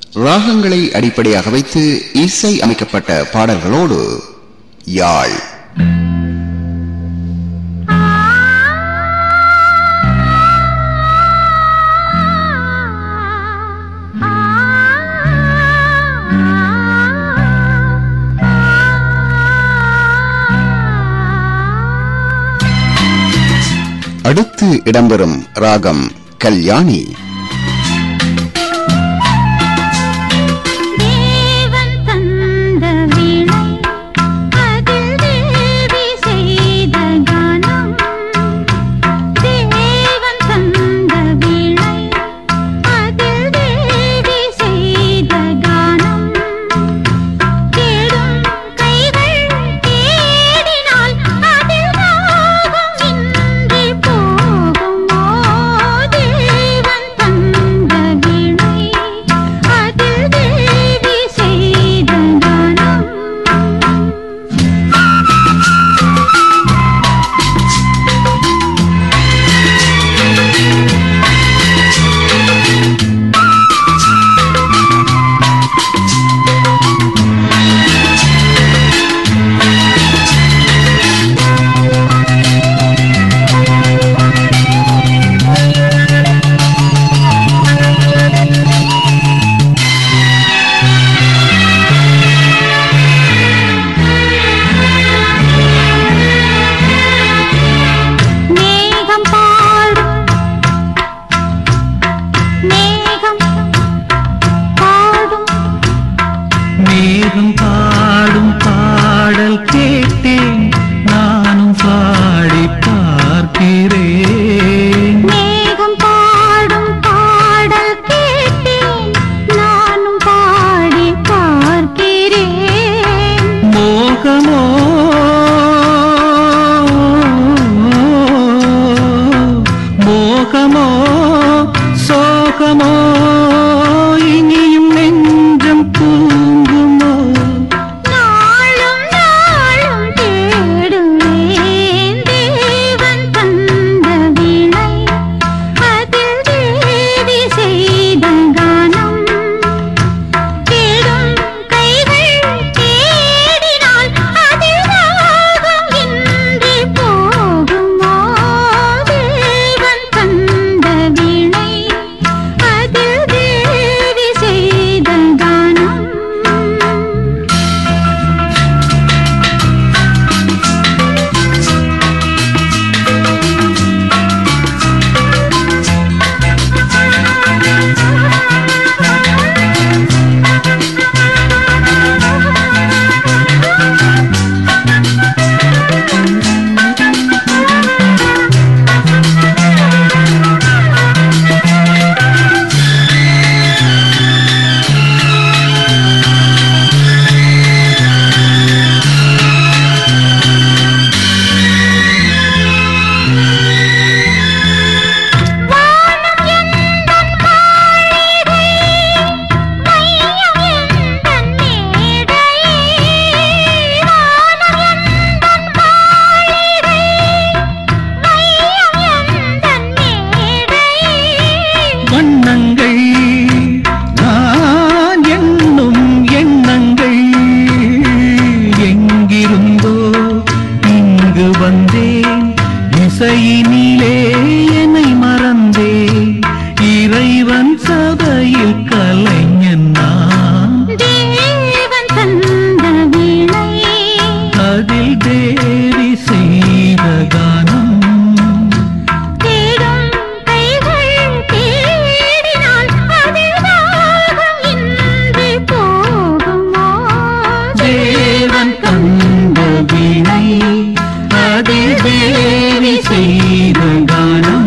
ராகங்களை அடிப்படையாக வைத்து இசை அமைக்கப்பட்ட பாடல்களோடு யாழ் அடுத்து இடம்பெறும் ராகம் கல்யாணி தேவன் தந்த வீணை அதில் தேவி செய்த கானம் தேவன் தந்த வீணை அதில் தேவி செய்த கானம் தேடும் கைகள் தேடினால் அதில் ராகம் இன்றி போகுமோ தேவன் தந்த வீணை அதில் தேவி செய்த கானம் மேகம் பாடும் மேகம் பாடும் மேகம் பாடும் பாடல் கேட்டேன் நானும் பாடி பார்க்கிறேன் மேகம் பாடும் பாடல் கேட்டேன் நானும் பாடி பார்க்கிறேன் மோகமோ மோகமோ சோகமோ இனியும் நெஞ்சம் தூங்குமோ நாளும் நாளும் தேடுவேன் தேவன் தந்த வீணை அதில் தேவி செய்த கானம் தேடும் கைகள் தேடினால் அதில் ராகம் இன்றி போகுமோ தேவன் தந்த வீணை அதில் தேவி செய்த கானம் வானம் எந்தன் மாளிகை மையம் எந்தன் மேடை வானம் எந்தன் மாளிகை மையம் எந்தன் மேடை வண்ணங்கள் நான் எண்ணும் எண்ணங்கள் எங்கிருந்தோ இங்கு வந்தேன் இசையினிலே என்னை மறந்தேன் இறைவன் சபையில் கலைஞன் நான் தேவன் தந்த வீணை அதில் தேவி செய்த கானம் தேடும் கைகள் தேடினால் அதில் ராகம் இன்றி போகுமோ தேவன் தந்த வீணை அதில் தேவி செய்த கானம்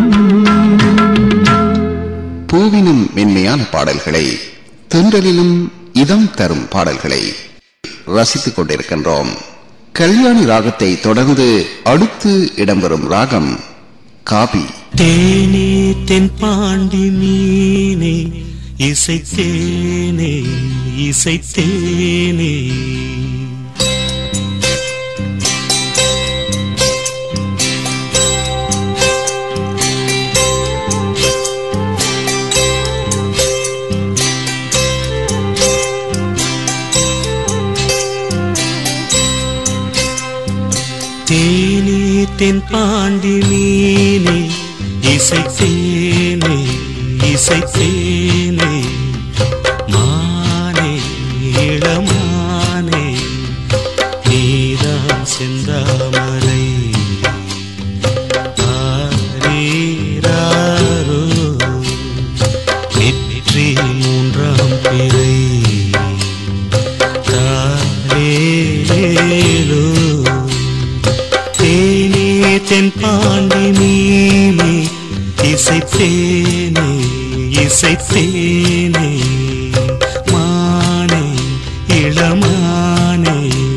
பூவினும் மென்மையான பாடல்களை தென்றலிலும் இதம் தரும் பாடல்களை ரசித்துக் கொண்டிருக்கின்றோம் கல்யாணி ராகத்தை தொடர்ந்து அடுத்து இடம்பெறும் ராகம் காபி தேனே தென் பாண்டி மீனே இசைத்தேனே இசைத்தேனே தென் பாண்டி மீனே இசைத்தேனே இசைத்தேனே மானே இளமானே நீதான் செந்தாமரை ஆரீராரோ நெற்றி மூன்றாம் பிறை தாரேலோ தேனே தென் பாண்டி மீனே இசைத்தேனே இசைத்தேனே மானே இளமானே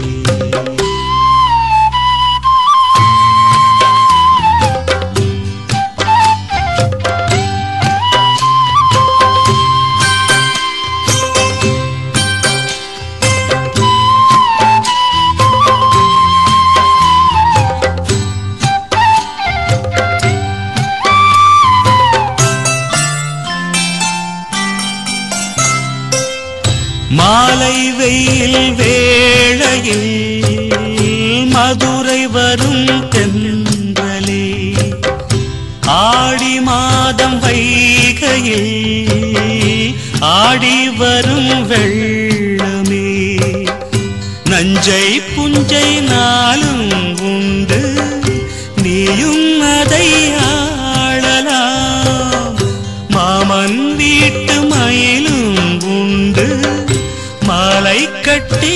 மாலை வெயில் வேளையில் மதுரை வரும் தென்றலே ஆடி மாதம் வைகையில் ஆடி வரும் வெள்ளமே நஞ்சை புஞ்சை நாளும் உண்டு நீயும் அதை ஆளலாம் மாமன் வீட்டு மயிலும் உண்டு மாலை கட்டி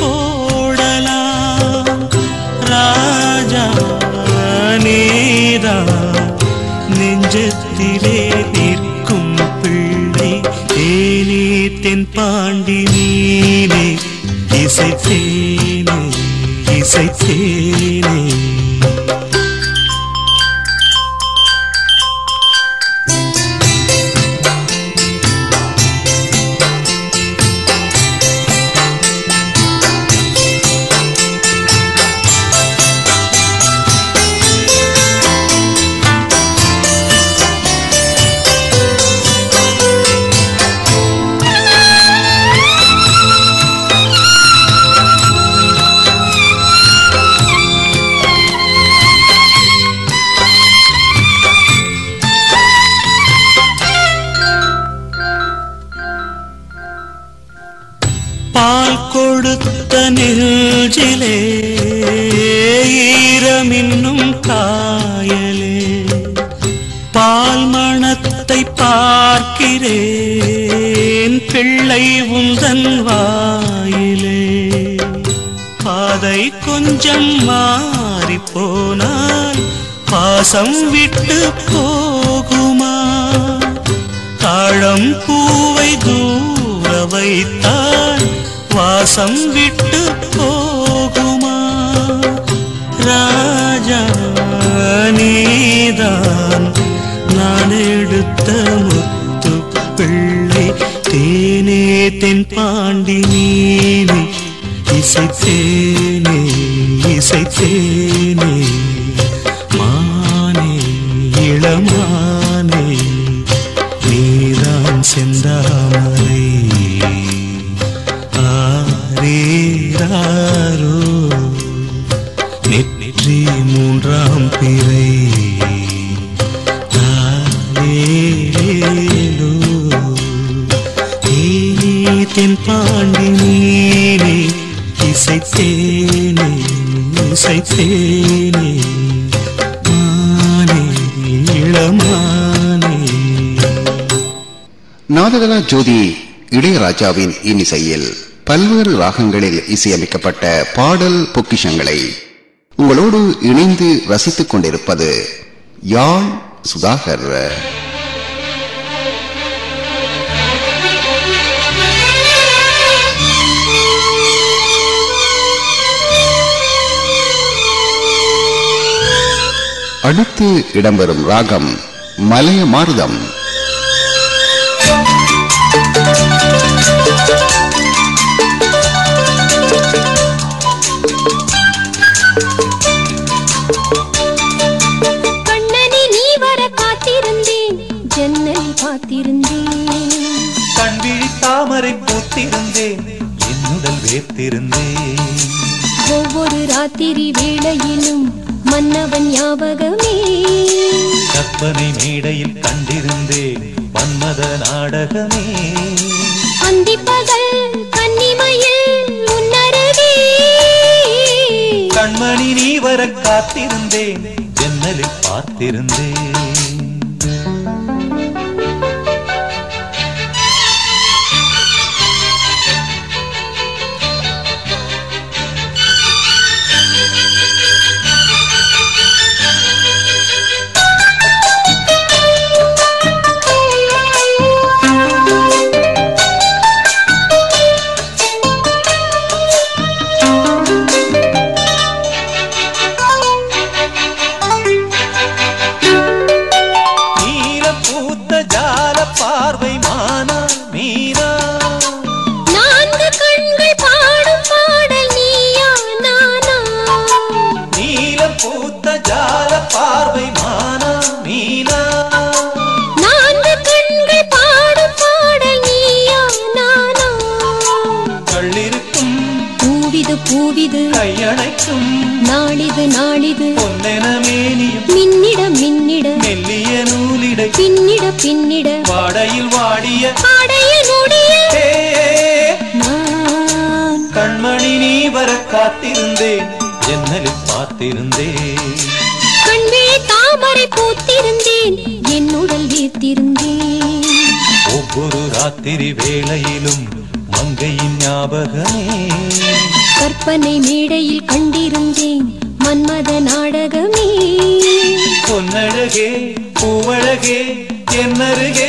போடலாம் ராஜா நீரா நெஞ்சத்திலே நிற்கும் பிள்ளை ஏனே தென் பாண்டி நீனே இசைத்தேனே இசைத்தேனே பால் கொடுத்த நெஞ்சிலே ஈரமின்னும் காயலே பால் மணத்தை பார்க்கிறேன் பிள்ளை உந்தன் வாயிலே பாதை கொஞ்சம் மாறி போனால் பாசம் விட்டு போகுமா தாழம் பூவை தூர வைத்தால் வாசம் விட்டு போகுமா ராஜா நீதான் நான் எடுத்த முத்து பிள்ளை தேனே தென் பாண்டி நீனே இசைத்தேனே இசைத்தேனே மானே இளமானே நீதான் செந்தாமரை ஆரீராரோ நெற்றி மூன்றாம் பிறை தாலேலோ தேனே தென் பாண்டி நீனே இசைத்தேனே இசைத்தேனே மானே இளமானே நாதகலா ஜோதி இளையராஜாவின் இன்னிசையில் பல்வேறு ராகங்களில் இசையமைக்கப்பட்ட பாடல் பொக்கிஷங்களை உங்களோடு இணைந்து ரசித்துக் கொண்டிருப்பது யாழ் சுதாகர் அடுத்து இடம்பெறும் ராகம் மலைய மாருதம் கண்ணனி நீ வர காத்திருந்தேன் ஜன்னல் பார்த்திருந்தேன் கண்விழி தாமரை பூத்திருந்தேன் என்னுடல் வேர்த்திருந்தேன் ஒவ்வொரு ராத்திரி வேளையிலும் மன்னவன் ஞாபகமே கற்பனை மேடையில் கண்டிருந்தேன் மன்மத நாடகமே அந்திப்பகல் கன்னிமையில் உன்னருகே கண்மணி நீ வர காத்திருந்தேன் ஜன்னலில் பார்த்திருந்தேன் நீல பூத்த ஜால பார்வை மானா மீனா நான்கு கண்கள் பாடும் பாடல் நீயா நானா நீல பூத்த ஜால பார்வை மானா மீனா நான்கு கண்கள் பாடும் பாடல் நீயா நானா கள்ளிருக்கும் பூவிது பூவிது கையணைக்கும் நாளிது நாளிது பொன்னென மேனியும் மின்னிட மின்னிட மெல்லிய நூலிடை பின்னிட பின்னிட வாடையில் வாடிய ஆடைய நொடிய ஏ, நான் கண்மணி நீ வர காத்திருந்தேன் ஜன்னலில் பார்த்திருந்தேன் கண்விழி தாமரை பூத்திருந்தேன் என் உடல் வீர்த்திருந்தேன் ஒவ்வொரு ராத்திரி வேளையிலும் மங்கையின் ஞாபகமே கற்பனை மேடையில் கண்டிருந்தேன் மன்மத நாடகமே பொன்னழகே பூவழகே என்னருகே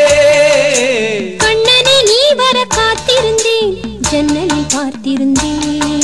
கண்ணனை நீ வர காத்திருந்தேன் ஜன்னலில் பார்த்திருந்தேன்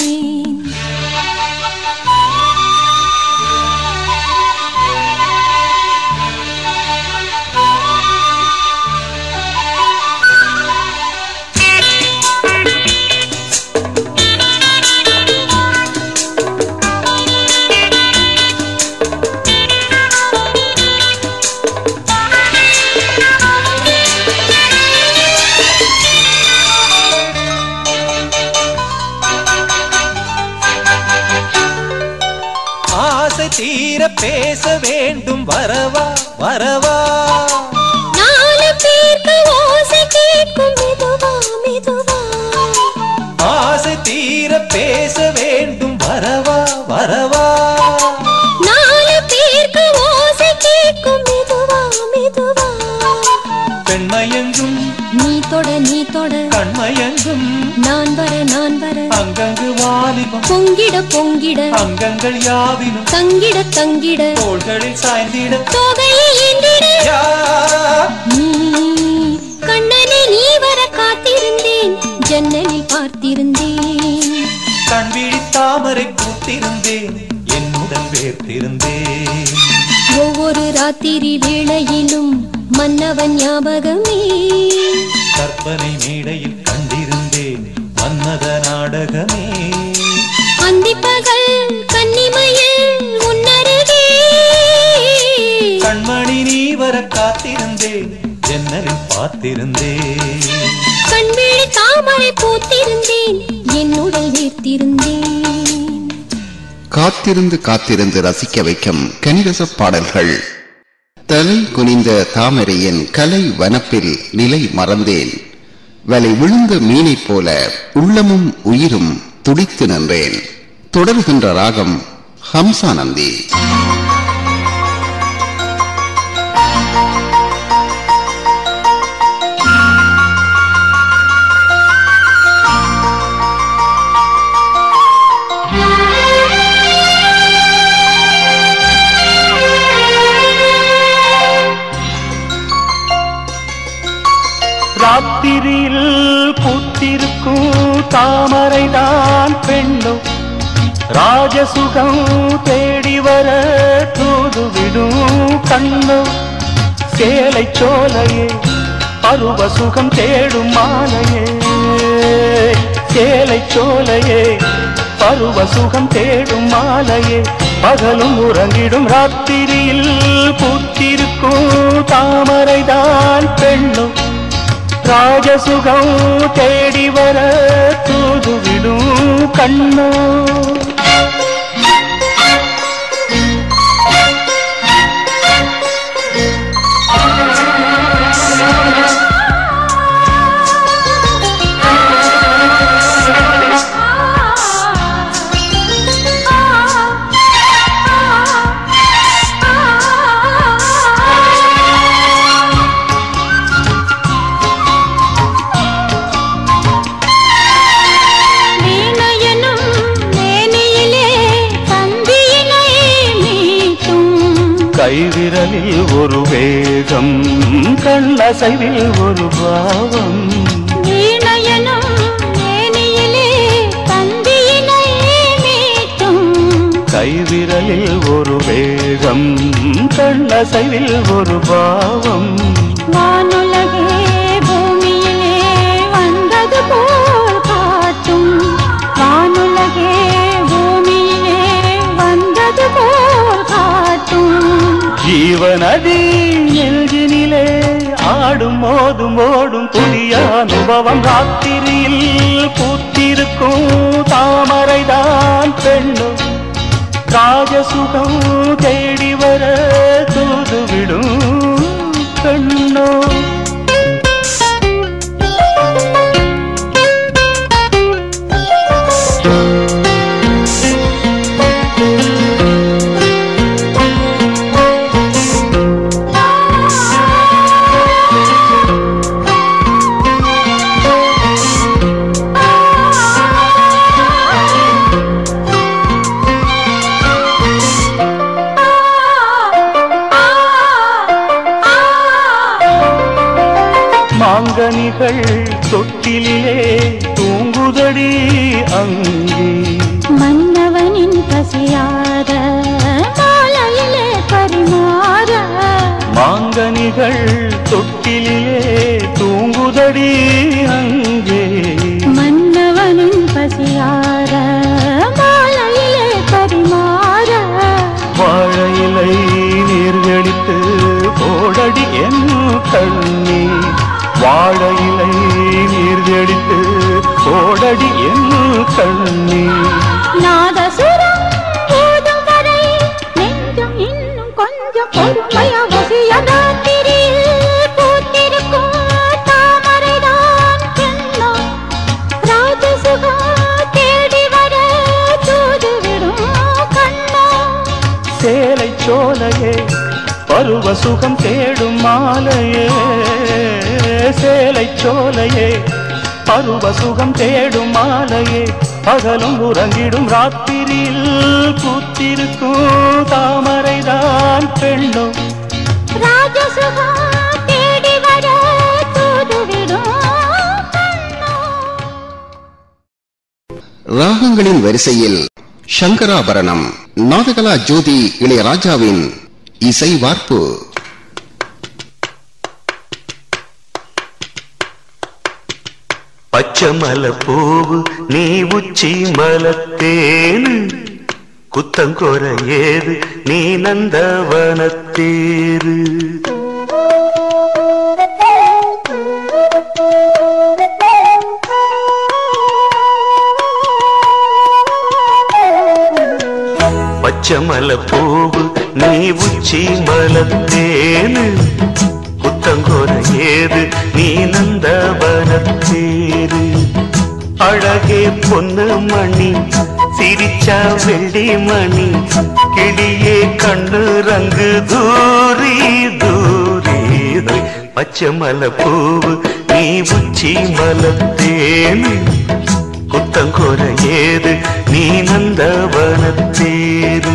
ஆசை தீர பேச வேண்டும் வரவா வரவா நாலு பேருக்கு ஓசை கேட்கும் மெதுவா மெதுவா ஆசை தீர பேச வேண்டும் வரவா வரவா நாலு பேருக்கு ஓசை கேட்கும் மெதுவா மெதுவா பெண்மயங்கும் நீ தொட நீ தொட கண்மயங்கும் நான் வர நான் வர அங்கங்கு வாலிபம் பொங்கிட பொங்கிட அங்கங்கள் யாவினும் தங்கிட தங்கிட தோள்களில் சாய்ந்திட தோகையை ஏந்திட யா நீ கண்ணனை நீ வர காத்திருந்தேன் ஜன்னலில் பார்த்திருந்தேன் கண்விழி தாமரை பூத்திருந்தேன் என்னுடன் வேர்த்திருந்தேன் ஒவ்வொரு ராத்திரி வேளையிலும் மன்னவன் ஞாபகமே கற்பனை மேடையில் கண்டிருந்தேன் மன்மத நாடகமே அந்திப்பகல் கன்னிமையில் உன்னருகே கண்மணி நீ வர காத்திருந்தேன் ஜன்னலில் பார்த்திருந்தேன் கண்விழி தாமரை பூத்திருந்தேன் என் உடல் வீர்த்திருந்தேன் காத்திருந்து காத்திருந்து ரசிக்க வைக்கும் கனிரச பாடல்கள் தலை குனிந்த தாமரையின் கலை வனப்பில் நிலை மறந்தேன் வலை விழுந்த மீனைப் போல உள்ளமும் உயிரும் துடித்து நின்றேன் தொடர்கின்ற ராகம் ஹம்சானந்தி ராத்திரியில் பூத்திருக்கும் தாமரைதான் பெண்ணும் ராஜசுகம் தேடி வர தூதுவிடும் கண்ணும் சேலை சோலையே பருவ சுகம் தேடும் மாலையே சேலை சோலையே பருவ சுகம் தேடும் மாலையே பகலும் உறங்கிடும் ராத்திரியில் பூத்திருக்கும் தாமரைதான் பெண்ணும் ராஜசுகம் தேடி வர தூதுவிடும் கண்ணோ கைவிரலில் ஒரு வேகம் கண்ணசைவில் ஒரு பாவம் வீணையனும் மேனியிலே தந்தியினை மீட்டும் கைவிரலில் ஒரு வேகம் கண்ணசைவில் ஒரு பாவம் வானுலகே பூமியிலே வந்தது போல் காட்டும் வானுலகே பூமியிலே வந்தது போல் காட்டும் ஜீவநதி நெஞ்சினிலே ஆடும் மோதும் ஓடும் புதிய அனுபவம் ராத்திரியில் பூத்திருக்கும் தாமரைதான் பெண்ணும் ராஜசுகம் தேடி வர தூதுவிடும் பெண்ணோ மாங்கனிகள் தொட்டிலே தூங்குதடி அங்கே மன்னவனின் பசியார மாலையிலே பரிமாற மாங்கனிகள் தொட்டிலே தூங்குதடி அங்கே மன்னவனின் பசியார மாலையிலே பரிமாற வாழையிலை நீர்களித்து போடடி என் கண்ணி வாழையிலை நீர்களித்து போடடி என் கண்ணி நாதசுரம் போதும் வரை நெஞ்சம் இன்னும் கொஞ்சம் பொறுமையா வசிய ராத்திரியில் பூத்திருக்கும் தாமரைதான் பெண்ணோ ராஜசுகம் தேடி வர தூதுவிடும் கண்ணோ சேலை சோலையே பருவ சுகம் தேடும் மாலையே சேலை சோலையே பருவ சுகம் தேடும் மாலையே பகலும் உறங்கிடும் ராத்திரியில் பூத்திருக்கும் தாமரைதான் பெண்ணும் ராஜசுகம் தேடி வர தூதுவிடும் கண்ணோ ராகங்களின் வரிசையில் சங்கராபரணம் நாதகலா ஜோதி இளையராஜாவின் இசை வார்ப்பு பச்சமல பூவு நீ உச்சி மலத்தேனு குத்தங்கொர ஏது நீ நந்தவனத்தேரு பச்சமல பூவு நீ உச்சி மலத்தேனு குத்தங்கோர ஏது நீ நந்தவனத்தேரு அழகே பொண்ணு மணி சிரிச்சா வெள்ளி மணி கிளியே கண்ணு ரங்கு தூரி தூரி பச்சை மலை பூவு நீ உச்சி மலத்தேனு குத்தங்கோர ஏது நீ நந்தவனத்தேரு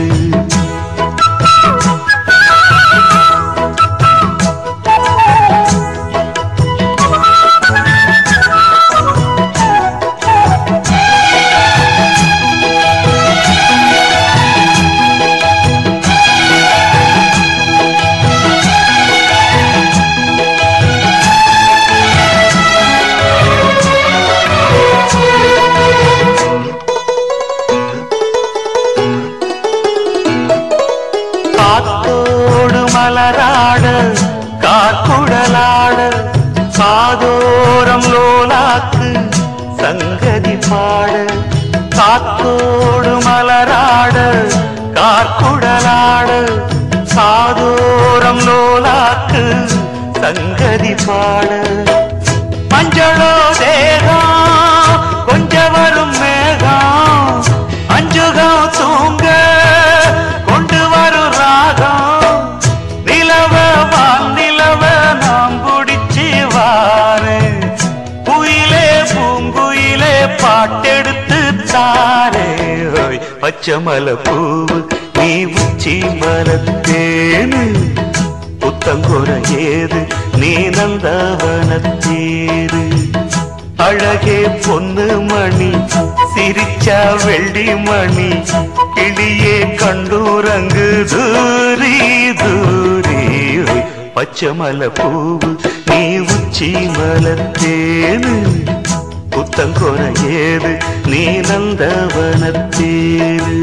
காத்தோடு மலராட காக்குடலாட சாதோரம் லோலாக்கு சங்கதி பாட காத்தோடு மலராட காக்குடலாட சாதோரம் லோலாக்கு சங்கதி பாட மஞ்சளோ தேகம் கொஞ்சம் வரும் மேகம் அஞ்சுகம் தூங்க கொண்டு வரும் ராகம் நிலவ வான் நிலவ நாம் பிடிச்சி வாரு குயிலே பூங்குயிலே பாட்டெடுத்து தாரே ஓய், பச்சை மலை பூவு நீ உச்சி உச்சி மரத்தேனு புத்தங்குற ஏது நீ நந்தவனத்தேரு அழகே பொண்ணு மணி சிரிச்சா வெள்ளி மணி கிளியே கண்டூரங்கு தூரி தூரி பச்சை மலை பூவு நீ உச்சி மலத்தேனு புத்தங்குற ஏது நீ நந்தவனத்தேரு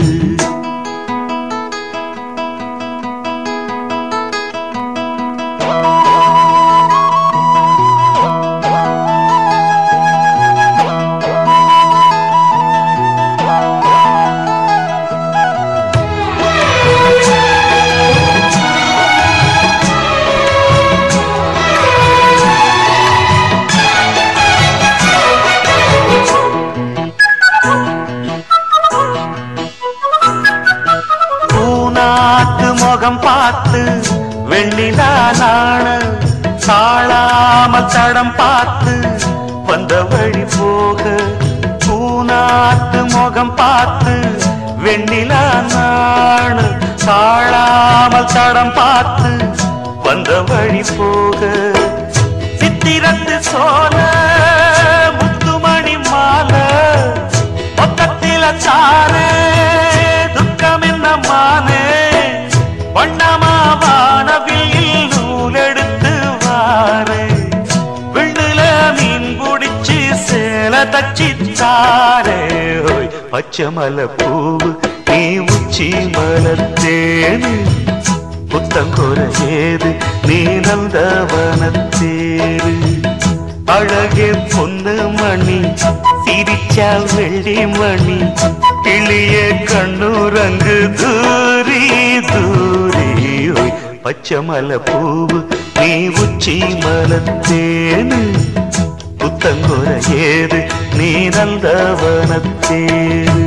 பூநாட்டு முகம் பார்த்து வெண்ணிலா நாண சாளாமல் தடம் பார்த்து வந்த வழி போக பூநாட்டு முகம் பார்த்து வெண்ணிலா நாண சாளாமல் தடம் பார்த்து வந்த வழி போக சித்திரத்து சோல முத்துமணி மாலை மொத்தத்தில சாரே துக்கம் என்ன மானே வண்ணமா வானவில் நூலெடுத்து வாரே விண்ணுல மீன் பிடிச்சு சேல தச்சித்தாரே ஓய் பச்சை மலை பூவு நீ உச்சி மலத்தேனு புத்தங்குற ஏது நீ நந்தவனத்தேரு அழகே பொண்ணு மணி சிரிச்சா வெள்ளி மணி கிளிய கண்ணுரங்கு தூரி தூரி ஓய் பச்சை மலை பூவு நீ உச்சி மலத்தேனு புத்தங்குற ஏது நீ நந்தவனத்தேரு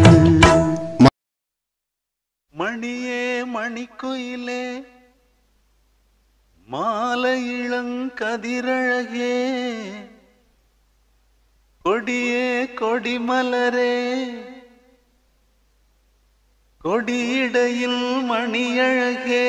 மணியே மணிக்குயிலே மாலை இளங்கதிரழகே கொடியே கொடிமலரே கொடியிடையில் மணியழகே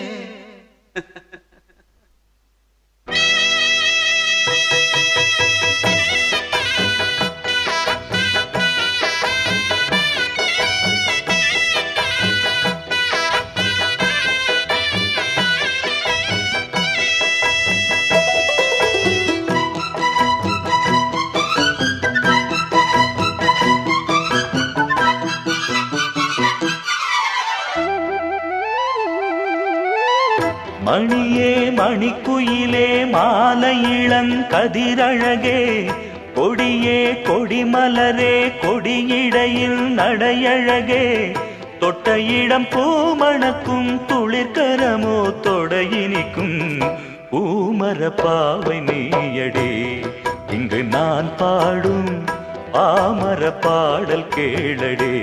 மணியே மணிக்குயிலே மாலை இளங்கதிரழகே கொடியே கொடிமலரே கொடியிடையில் நடையழகே தொட்ட இடம் பூமணக்கும் துளிர்கரமோ தொடையினிக்கும் பூமர பாவை நீயடே இங்கு நான் பாடும் பாமர பாடல் கேளடே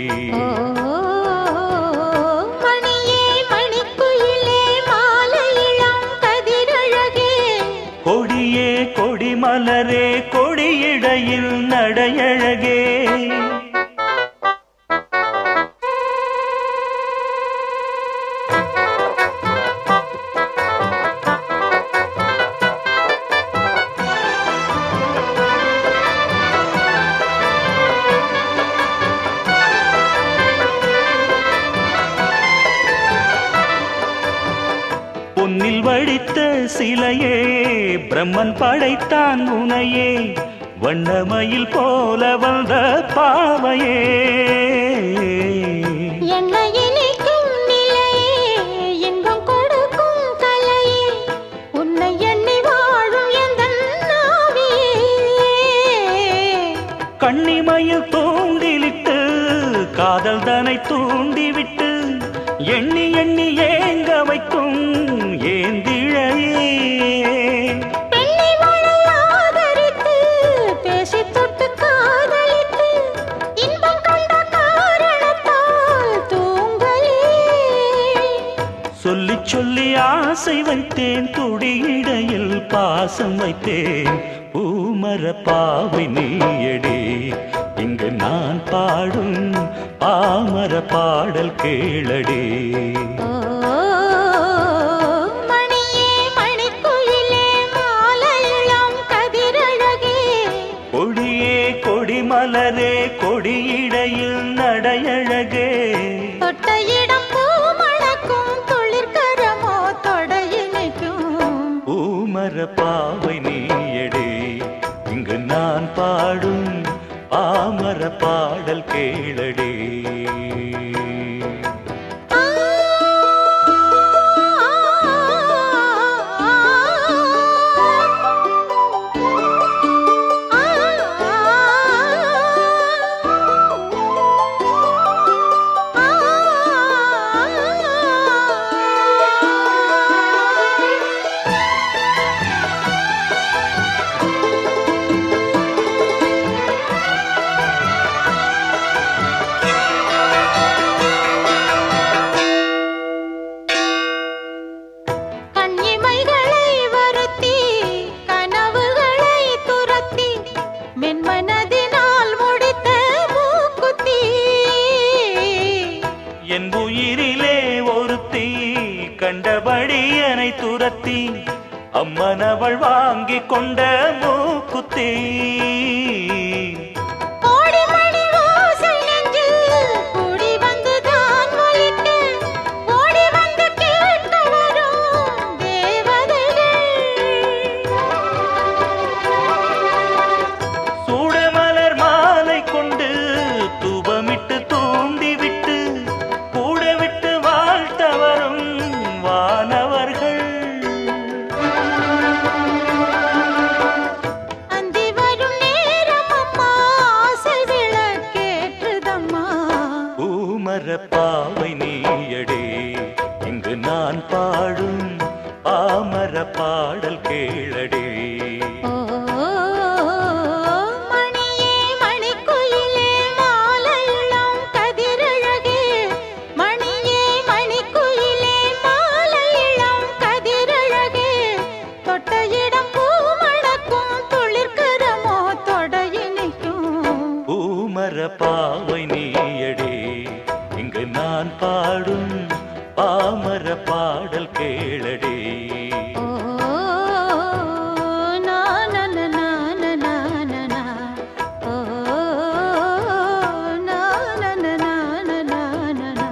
மணியே மணிக்குயிலே மாலை இளம் கதிரழகே கொடியே கொடிமலரே கொடியிடையில் நடையழகே பொன்னில் வடித்த சிலையே பிரம்மன் படைத்தான் உனையே வண்ணமயில் போல வந்த பாவையே என்னை இணைக்கும் நிலையே இன்பம் கொடுக்கும் கலையே உன்னை எண்ணி வாழும் எந்தன் நாவியே கண்ணிமயில் தூண்டிலிட்டு காதல் தனை தூண்டிவிட்டு எண்ணி எண்ணி ஏங்க வைக்கும் ஏந்திழையே பெண்ணை மழை ஆதரித்து பேசி தொட்டு காதலித்து இன்பம் கண்ட காரணத்தால் தூங்கலே சொல்லி சொல்லி ஆசை வைத்தேன் துடியிடையில் பாசம் வைத்தேன் பூமர பாவை நீயடி இங்கு இங்கு நான் பாடும் பாமர பாடல் கேளடி ஓ மணியே மணிக்குயிலே மாலையிளம் கதிரழகே கொடியே கொடிமலரே கொடியிடையில் நடையழகே தொட்ட இடம் பூ மணக்கும் துளிர்கரமோ தொடையினைக்கும் பூமர பாவை நீயடே இங்கு நான் பாடும் பாமர பாடல் கேளடே ஆ கண்ணிமைகளை வருத்தி கனவுகளை துரத்தி மென்மனதினால் முடித்த மூக்குத்தி என் உயிரிலே ஒருத்தி கண்டபடி என்னை துரத்தி அம்மனவள் வாங்கி கொண்ட மூக்குத்தி கோடி மணி ஓசை நெஞ்சில் கூடி வந்துதான் ஒலிக்க ஓடி வந்து கேட்க வரும் தேவதைகள் சூடமலர் மாலை கொண்டு தூபமிட்டு தூண்டிவிட்டு கூட விட்டு வாழ்த்த வரும் வானவர்கள் அந்தி வரும் நேரம் அம்மா ஆசை விளக்கேற்றுதம்மா பூமர பாவை நீயடே இங்கு நான் பாடும் பாமர பாடல் கேளடே ஓ மணியே மணிக்குயிலே மாலையிளம் கதிரழகே மணியே மணிக்குயிலே மாலையிளம் கதிரழகே தொட்ட இடம் பூ மணக்கும் துளிர்கரமோ தொடையினைக்கும் பூமர பாவை நீயடே இங்கு நான் பாடும் பாமர பாடல் கேளடே ஓ நா நா நா நா நா நா நா நா. ஓ நா நா நா நா நா நா நா நா.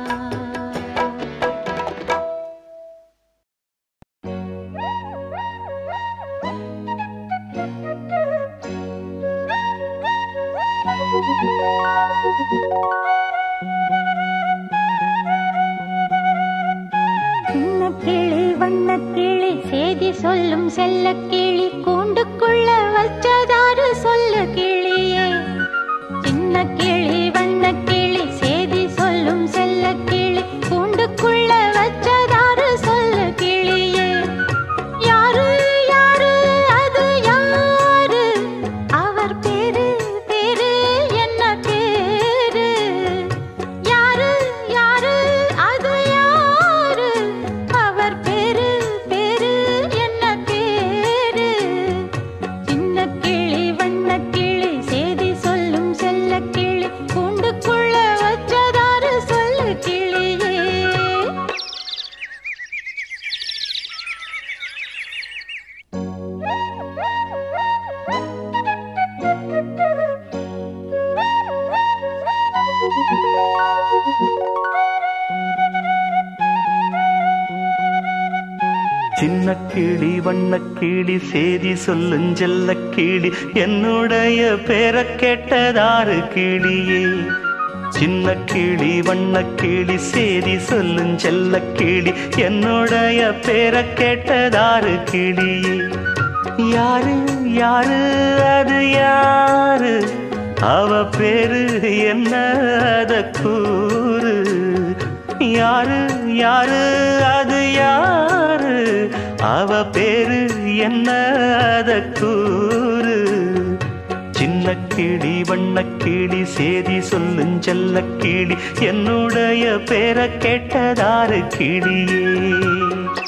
சின்ன கிளி வண்ண கிளி செய்தி சொல்லும் செல்ல கிளி கூண்டுக்குள்ள வச்சதாரு சொல்லு கிளியே சின்ன கிளி வண்ண கிளி செய்தி சொல்லும் செல்ல கிளி கூண்டுக்குள்ள வச்சதாரு சொல்லு கிளியே யாரு யாரு அது யாரு அவர் பேரு பேரு என்ன பேரு யாரு யாரு அது யாரு அவர் பேரு பேரு என்ன பேரு சின்ன கிளி வண்ண கிளி செய்தி சொல்லும் செல்ல கிளி கூண்டுக்குள்ள வச்சதாரு சொல்லு கிளியே சின்ன கிளி வண்ண கிளி சேதி சொல்லும் செல்ல கிளி என்னுடைய பேரை கேட்டதாரு கிளியே சின்ன கிளி வண்ண கிளி சேதி சொல்லும் செல்ல கிளி என்னுடைய பேரை கேட்டதாரு கிளியே யாரு யாரு அது யாரு அவ பேரு என்ன அத கூறு யாரு யாரு அது யாரு அவ பேரு என்ன அத கூறு சின்ன கிளி வண்ண கிளி சேதி சொல்லும் செல்ல கிளி என்னுடைய பேரை கேட்டதாரு கிளியே